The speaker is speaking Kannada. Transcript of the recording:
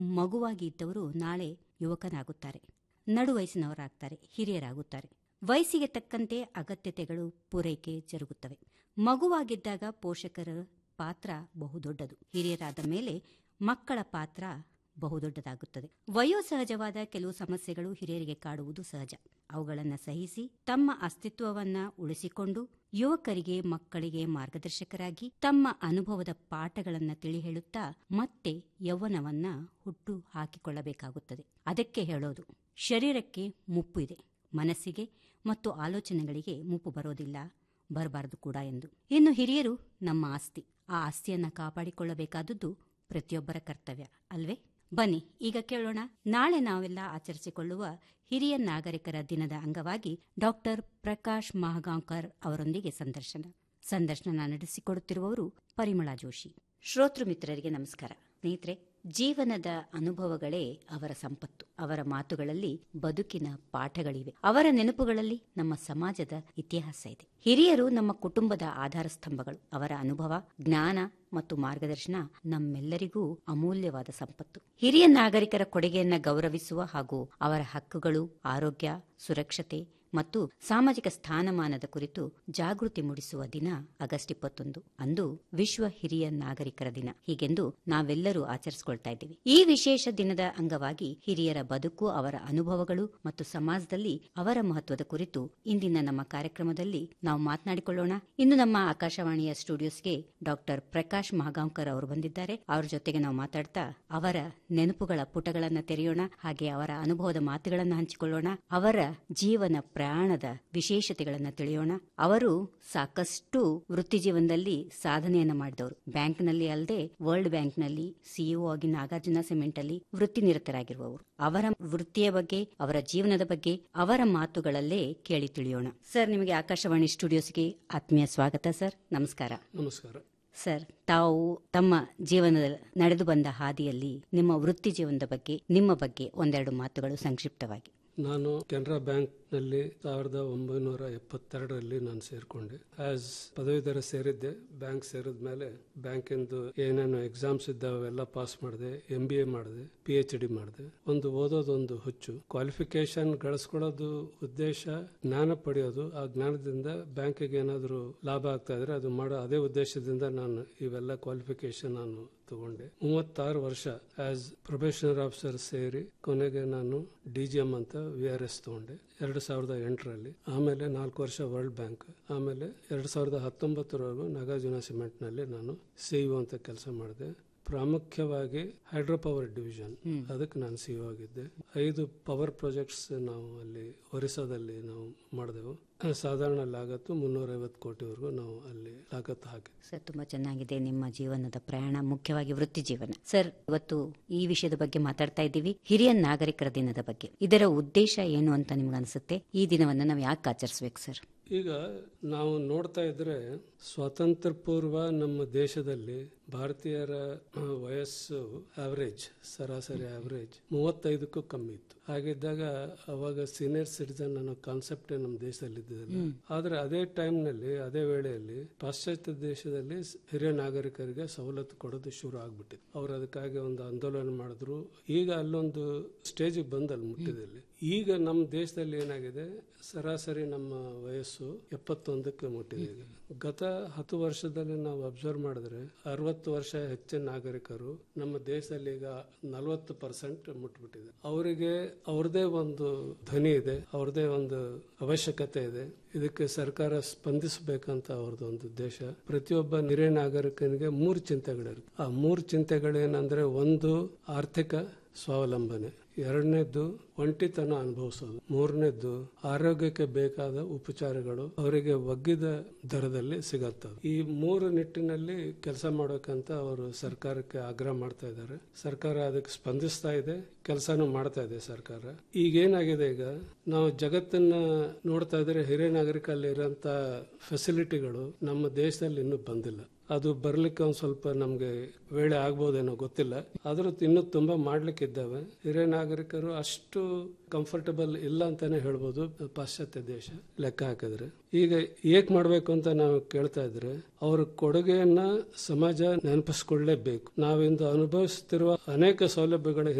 ಮಗುವಾಗಿ ಇದ್ದವರು ನಾಳೆ ಯುವಕನಾಗುತ್ತಾರೆ ನಡು ವಯಸ್ಸಿನವರಾಗ್ತಾರೆ ಹಿರಿಯರಾಗುತ್ತಾರೆ ವಯಸ್ಸಿಗೆ ತಕ್ಕಂತೆ ಅಗತ್ಯತೆಗಳು ಪೂರೈಕೆ ಜರುಗುತ್ತವೆ ಮಗುವಾಗಿದ್ದಾಗ ಪೋಷಕರ ಪಾತ್ರ ಬಹುದೊಡ್ಡದು ಹಿರಿಯರಾದ ಮೇಲೆ ಮಕ್ಕಳ ಪಾತ್ರ ಬಹುದೊಡ್ಡದಾಗುತ್ತದೆ ವಯೋಸಹಜವಾದ ಕೆಲವು ಸಮಸ್ಯೆಗಳು ಹಿರಿಯರಿಗೆ ಕಾಡುವುದು ಸಹಜ ಅವುಗಳನ್ನು ಸಹಿಸಿ ತಮ್ಮ ಅಸ್ತಿತ್ವವನ್ನ ಉಳಿಸಿಕೊಂಡು ಯುವಕರಿಗೆ ಮಕ್ಕಳಿಗೆ ಮಾರ್ಗದರ್ಶಕರಾಗಿ ತಮ್ಮ ಅನುಭವದ ಪಾಠಗಳನ್ನು ತಿಳಿ ಹೇಳುತ್ತಾ ಮತ್ತೆ ಯೌವನವನ್ನ ಹುಟ್ಟು ಹಾಕಿಕೊಳ್ಳಬೇಕಾಗುತ್ತದೆ ಅದಕ್ಕೆ ಹೇಳೋದು ಶರೀರಕ್ಕೆ ಮುಪ್ಪು ಇದೆ ಮನಸ್ಸಿಗೆ ಮತ್ತು ಆಲೋಚನೆಗಳಿಗೆ ಮುಪ್ಪು ಬರೋದಿಲ್ಲ ಬರಬಾರದು ಕೂಡ ಎಂದು ಇನ್ನು ಹಿರಿಯರು ನಮ್ಮ ಆಸ್ತಿ ಆ ಆಸ್ತಿಯನ್ನ ಕಾಪಾಡಿಕೊಳ್ಳಬೇಕಾದದ್ದು ಪ್ರತಿಯೊಬ್ಬರ ಕರ್ತವ್ಯ ಅಲ್ವೇ ಬನ್ನಿ ಈಗ ಕೇಳೋಣ ನಾಳೆ ನಾವೆಲ್ಲ ಆಚರಿಸಿಕೊಳ್ಳುವ ಹಿರಿಯ ನಾಗರಿಕರ ದಿನದ ಅಂಗವಾಗಿ ಡಾಕ್ಟರ್ ಪ್ರಕಾಶ್ ಮಹಗಾಂವ್ಕರ್ ಅವರೊಂದಿಗೆ ಸಂದರ್ಶನ ಸಂದರ್ಶನ ನಡೆಸಿಕೊಡುತ್ತಿರುವವರು ಪರಿಮಳ ಜೋಶಿ ಶ್ರೋತೃ ಮಿತ್ರರಿಗೆ ನಮಸ್ಕಾರ ಸ್ನೇಹಿತರೆ ಜೀವನದ ಅನುಭವಗಳೇ ಅವರ ಸಂಪತ್ತು ಅವರ ಮಾತುಗಳಲ್ಲಿ ಬದುಕಿನ ಪಾಠಗಳಿವೆ ಅವರ ನೆನಪುಗಳಲ್ಲಿ ನಮ್ಮ ಸಮಾಜದ ಇತಿಹಾಸ ಇದೆ ಹಿರಿಯರು ನಮ್ಮ ಕುಟುಂಬದ ಆಧಾರ ಸ್ತಂಭಗಳು ಅವರ ಅನುಭವ ಜ್ಞಾನ ಮತ್ತು ಮಾರ್ಗದರ್ಶನ ನಮ್ಮೆಲ್ಲರಿಗೂ ಅಮೂಲ್ಯವಾದ ಸಂಪತ್ತು ಹಿರಿಯ ನಾಗರಿಕರ ಕೊಡುಗೆಯನ್ನ ಗೌರವಿಸುವ ಹಾಗೂ ಅವರ ಹಕ್ಕುಗಳು ಆರೋಗ್ಯ ಸುರಕ್ಷತೆ ಮತ್ತು ಸಾಮಾಜಿಕ ಸ್ಥಾನಮಾನದ ಕುರಿತು ಜಾಗೃತಿ ಮೂಡಿಸುವ ದಿನ ಆಗಸ್ಟ್ ಇಪ್ಪತ್ತೊಂದು ಅಂದು ವಿಶ್ವ ಹಿರಿಯ ನಾಗರಿಕರ ದಿನ ಹೀಗೆಂದು ನಾವೆಲ್ಲರೂ ಆಚರಿಸಿಕೊಳ್ತಾ ಇದ್ದೀವಿ ಈ ವಿಶೇಷ ದಿನದ ಅಂಗವಾಗಿ ಹಿರಿಯರ ಬದುಕು ಅವರ ಅನುಭವಗಳು ಮತ್ತು ಸಮಾಜದಲ್ಲಿ ಅವರ ಮಹತ್ವದ ಕುರಿತು ಇಂದಿನ ನಮ್ಮ ಕಾರ್ಯಕ್ರಮದಲ್ಲಿ ನಾವು ಮಾತನಾಡಿಕೊಳ್ಳೋಣ ಇನ್ನು ನಮ್ಮ ಆಕಾಶವಾಣಿಯ ಸ್ಟುಡಿಯೋಸ್ಗೆ ಡಾಕ್ಟರ್ ಪ್ರಕಾಶ್ ಮಹಗಾಂವ್ಕರ್ ಅವರು ಬಂದಿದ್ದಾರೆ ಅವರ ಜೊತೆಗೆ ನಾವು ಮಾತಾಡ್ತಾ ಅವರ ನೆನಪುಗಳ ಪುಟಗಳನ್ನ ತೆರೆಯೋಣ ಹಾಗೆ ಅವರ ಅನುಭವದ ಮಾತುಗಳನ್ನು ಹಂಚಿಕೊಳ್ಳೋಣ ಅವರ ಜೀವನ ಪ್ರಯಾಣದ ವಿಶೇಷತೆಗಳನ್ನ ತಿಳಿಯೋಣ ಅವರು ಸಾಕಷ್ಟು ವೃತ್ತಿ ಜೀವನದಲ್ಲಿ ಸಾಧನೆಯನ್ನ ಮಾಡಿದವರು ಬ್ಯಾಂಕ್ನಲ್ಲಿ ಅಲ್ಲದೆ ವರ್ಲ್ಡ್ ಬ್ಯಾಂಕ್ನಲ್ಲಿ ಸಿಇಒ ಆಗಿ ನಾಗಾರ್ಜುನ ಸಿಮೆಂಟ್ ಅಲ್ಲಿ ವೃತ್ತಿ ನಿರತರಾಗಿರುವವರು ಅವರ ವೃತ್ತಿಯ ಬಗ್ಗೆ ಅವರ ಜೀವನದ ಬಗ್ಗೆ ಅವರ ಮಾತುಗಳಲ್ಲೇ ಕೇಳಿ ತಿಳಿಯೋಣ ಸರ್ ನಿಮಗೆ ಆಕಾಶವಾಣಿ ಸ್ಟುಡಿಯೋಸ್ಗೆ ಆತ್ಮೀಯ ಸ್ವಾಗತ ಸರ್ ನಮಸ್ಕಾರ ನಮಸ್ಕಾರ ಸರ್ ತಾವು ತಮ್ಮ ಜೀವನದ ನಡೆದು ಬಂದ ಹಾದಿಯಲ್ಲಿ ನಿಮ್ಮ ವೃತ್ತಿ ಜೀವನದ ಬಗ್ಗೆ ನಿಮ್ಮ ಬಗ್ಗೆ ಒಂದೆರಡು ಮಾತುಗಳು ಸಂಕ್ಷಿಪ್ತವಾಗಿ ನಾನು ಕೆನರಾ ಬ್ಯಾಂಕ್ ನಲ್ಲಿ ಸಾವಿರದ ಒಂಬೈನೂರ ಎಪ್ಪತ್ತೆರಡರಲ್ಲಿ ನಾನು ಸೇರ್ಕೊಂಡೆ ಆಸ್ ಪದವೀಧರ ಸೇರಿದ್ದೆ ಬ್ಯಾಂಕ್ ಸೇರಿದ ಮೇಲೆ ಬ್ಯಾಂಕಿಂದು ಏನೇನು ಎಕ್ಸಾಮ್ಸ್ ಇದ್ದಾವೆಲ್ಲ ಪಾಸ್ ಮಾಡಿದೆ ಎಂ ಬಿ ಎ ಮಾಡಿದೆ ಪಿ ಎಚ್ ಡಿ ಮಾಡಿದೆ ಒಂದು ಓದೋದೊಂದು ಹುಚ್ಚು ಕ್ವಾಲಿಫಿಕೇಶನ್ ಗಳಿಸ್ಕೊಳ್ಳೋದು ಉದ್ದೇಶ ಜ್ಞಾನ ಪಡೆಯೋದು ಆ ಜ್ಞಾನದಿಂದ ಬ್ಯಾಂಕಿಗೆ ಏನಾದರೂ ಲಾಭ ಆಗ್ತಾ ಇದ್ರೆ ಅದು ಮಾಡೋ ಅದೇ ಉದ್ದೇಶದಿಂದ ನಾನು ಇವೆಲ್ಲ ಕ್ವಾಲಿಫಿಕೇಶನ್ ನಾನು ತಗೊಂಡೆ ಮೂವತ್ತಾರು ವರ್ಷ ಆಸ್ ಪ್ರೊಬೇಷನರ್ ಆಫೀಸರ್ ಸೇರಿ ಕೊನೆಗೆ ನಾನು ಡಿ ಜಿ ಎಂ ಅಂತ ವಿ ಆರ್ ಎಸ್ ತಗೊಂಡೆ ಎರಡು ಸಾವಿರದ ಎಂಟರಲ್ಲಿ ಆಮೇಲೆ ನಾಲ್ಕು ವರ್ಷ ವರ್ಲ್ಡ್ ಬ್ಯಾಂಕ್ ಆಮೇಲೆ ಎರಡು ಸಾವಿರದ ಹತ್ತೊಂಬತ್ತರವರೆಗೂ ನಾಗಾರ್ಜುನ ಸಿಮೆಂಟ್ನಲ್ಲಿ ನಾನು ಸಿಇಒ ಅಂತ ಕೆಲಸ ಮಾಡಿದೆ ಪ್ರಾಮುಖ್ಯವಾಗಿ ಹೈಡ್ರೋ ಪವರ್ ಡಿವಿಷನ್ ಅದಕ್ಕೆ ನಾನು ಸಿಇಒ ಆಗಿದ್ದೆ ಐದು ಪವರ್ ಪ್ರಾಜೆಕ್ಟ್ಸ್ ನಾವು ಅಲ್ಲಿ ಒರಿಸ್ಸಾದಲ್ಲಿ ನಾವು ಮಾಡಿದೆವು ಸಾಧಾರಣ ಲಾಗತ್ತು ಮುನ್ನೂರೈವತ್ತು ಕೋಟಿವರೆಗೂ ನಾವು ಅಲ್ಲಿ ಲಾಗತ್ತು ಹಾಕಿದ್ವಿ ಸರ್ ತುಂಬಾ ಚೆನ್ನಾಗಿದೆ ನಿಮ್ಮ ಜೀವನದ ಪ್ರಯಾಣ ಮುಖ್ಯವಾಗಿ ವೃತ್ತಿ ಜೀವನ ಸರ್ ಇವತ್ತು ಈ ವಿಷಯದ ಬಗ್ಗೆ ಮಾತಾಡ್ತಾ ಇದ್ದೀವಿ ಹಿರಿಯ ನಾಗರಿಕರ ದಿನದ ಬಗ್ಗೆ ಇದರ ಉದ್ದೇಶ ಏನು ಅಂತ ನಿಮ್ಗೆ ಅನ್ಸುತ್ತೆ ಈ ದಿನವನ್ನ ನಾವು ಯಾಕೆ ಆಚರಿಸ್ಬೇಕು ಸರ್ ಈಗ ನಾವು ನೋಡ್ತಾ ಇದ್ರೆ ಸ್ವಾತಂತ್ರ್ಯ ಪೂರ್ವ ನಮ್ಮ ದೇಶದಲ್ಲಿ ಭಾರತೀಯರ ಆ, ವಯಸ್ಸು ಆವರೇಜ್ ಸರಾಸರಿ ಆವರೇಜ್ ಮೂವತ್ತೈದಕ್ಕೂ ಕಮ್ಮಿ ಇತ್ತು ಹಾಗಿದ್ದಾಗ ಅವಾಗ ಸೀನಿಯರ್ ಸಿಟಿಸನ್ ಅನ್ನೋ ಕಾನ್ಸೆಪ್ಟ್ ನಮ್ಮ ದೇಶದಲ್ಲಿ ಇದ್ದಿಲ್ಲ ಆದ್ರೆ ಅದೇ ಟೈಮ್ ನಲ್ಲಿ ಅದೇ ವೇಳೆಯಲ್ಲಿ ಪಾಶ್ಚಾತ್ಯ ದೇಶದಲ್ಲಿ ಸ್- ಹಿರಿಯ ನಾಗರಿಕರಿಗೆ ಸವಲತ್ತು ಕೊಡೋದು ಶುರು ಆಗ್ಬಿಟ್ಟಿದೆ ಅವ್ರು ಅದಕ್ಕಾಗಿ ಒಂದು ಆಂದೋಲನ ಮಾಡಿದ್ರು ಈಗ ಅಲ್ಲೊಂದು ಸ್ಟೇಜಿಗೆ ಬಂದಲ್ಲಿ ಮುಟ್ಟಿದಲ್ಲಿ ಈಗ ನಮ್ಮ ದೇಶದಲ್ಲಿ ಏನಾಗಿದೆ ಸರಾಸರಿ ನಮ್ಮ ವಯಸ್ಸು ಎಪ್ಪತ್ತೊಂದಕ್ಕೆ ಮುಟ್ಟಿದೆ ಈಗ ಗತ ಹತ್ತು ವರ್ಷದಲ್ಲಿ ನಾವು ಅಬ್ಸರ್ವ್ ಮಾಡಿದ್ರೆ ಅರವತ್ತು ವರ್ಷ ಹೆಚ್ಚಿನ ನಾಗರಿಕರು ನಮ್ಮ ದೇಶದಲ್ಲಿ ಈಗ ನಲವತ್ತು ಪರ್ಸೆಂಟ್ ಮುಟ್ಬಿಟ್ಟಿದೆ ಅವರಿಗೆ ಅವ್ರದೇ ಒಂದು ಧ್ವನಿ ಇದೆ ಅವ್ರದೇ ಒಂದು ಅವಶ್ಯಕತೆ ಇದೆ ಇದಕ್ಕೆ ಸರ್ಕಾರ ಸ್ಪಂದಿಸಬೇಕಂತ ಅವ್ರದ್ದು ಒಂದು ಉದ್ದೇಶ ಪ್ರತಿಯೊಬ್ಬ ಹಿರಿಯ ನಾಗರಿಕನಿಗೆ ಮೂರು ಚಿಂತೆಗಳಿರುತ್ತೆ ಆ ಮೂರು ಚಿಂತೆಗಳೇನಂದ್ರೆ ಒಂದು ಆರ್ಥಿಕ ಸ್ವಾವಲಂಬನೆ ಎರಡನೇದ್ದು ಒಂಟಿತನ ಅನುಭವಿಸೋದು ಮೂರನೇದ್ದು ಆರೋಗ್ಯಕ್ಕೆ ಬೇಕಾದ ಉಪಚಾರಗಳು ಅವರಿಗೆ ಒಗ್ಗಿದ ದರದಲ್ಲಿ ಸಿಗತ್ತದು ಈ ಮೂರು ನಿಟ್ಟಿನಲ್ಲಿ ಕೆಲಸ ಮಾಡೋಕಂತ ಅವರು ಸರ್ಕಾರಕ್ಕೆ ಆಗ್ರಹ ಮಾಡ್ತಾ ಇದ್ದಾರೆ ಸರ್ಕಾರ ಅದಕ್ಕೆ ಸ್ಪಂದಿಸ್ತಾ ಇದೆ ಕೆಲಸನೂ ಮಾಡ್ತಾ ಇದೆ ಸರ್ಕಾರ ಈಗ ಏನಾಗಿದೆ ಈಗ ನಾವು ಜಗತ್ತನ್ನ ನೋಡ್ತಾ ಇದ್ರೆ ಹಿರಿಯ ನಾಗರಿಕಲ್ಲಿ ಇರೋಂತ ಫೆಸಿಲಿಟಿಗಳು ನಮ್ಮ ದೇಶದಲ್ಲಿ ಇನ್ನೂ ಬಂದಿಲ್ಲ ಅದು ಬರ್ಲಿಕ್ಕೆ ಒಂದ್ ಸ್ವಲ್ಪ ನಮ್ಗೆ ವೇಳೆ ಆಗ್ಬೋದೇನೋ ಗೊತ್ತಿಲ್ಲ ಆದ್ರೂ ಇನ್ನೂ ತುಂಬಾ ಮಾಡ್ಲಿಕ್ಕಿದ್ದಾವೆ ಹಿರಿಯ ನಾಗರಿಕರು ಅಷ್ಟು ಕಂಫರ್ಟಬಲ್ ಇಲ್ಲ ಅಂತಾನೆ ಹೇಳ್ಬೋದು ಪಾಶ್ಚಾತ್ಯ ದೇಶ ಲೆಕ್ಕ ಹಾಕಿದ್ರೆ ಈಗ ಏಕ್ ಮಾಡ್ಬೇಕು ಅಂತ ನಾವು ಕೇಳ್ತಾ ಇದ್ರೆ ಅವ್ರ ಕೊಡುಗೆಯನ್ನ ಸಮಾಜ ನೆನಪಿಸ್ಕೊಳ್ಳೇಬೇಕು ನಾವಿಂದು ಅನುಭವಿಸ್ತಿರುವ ಅನೇಕ ಸೌಲಭ್ಯಗಳ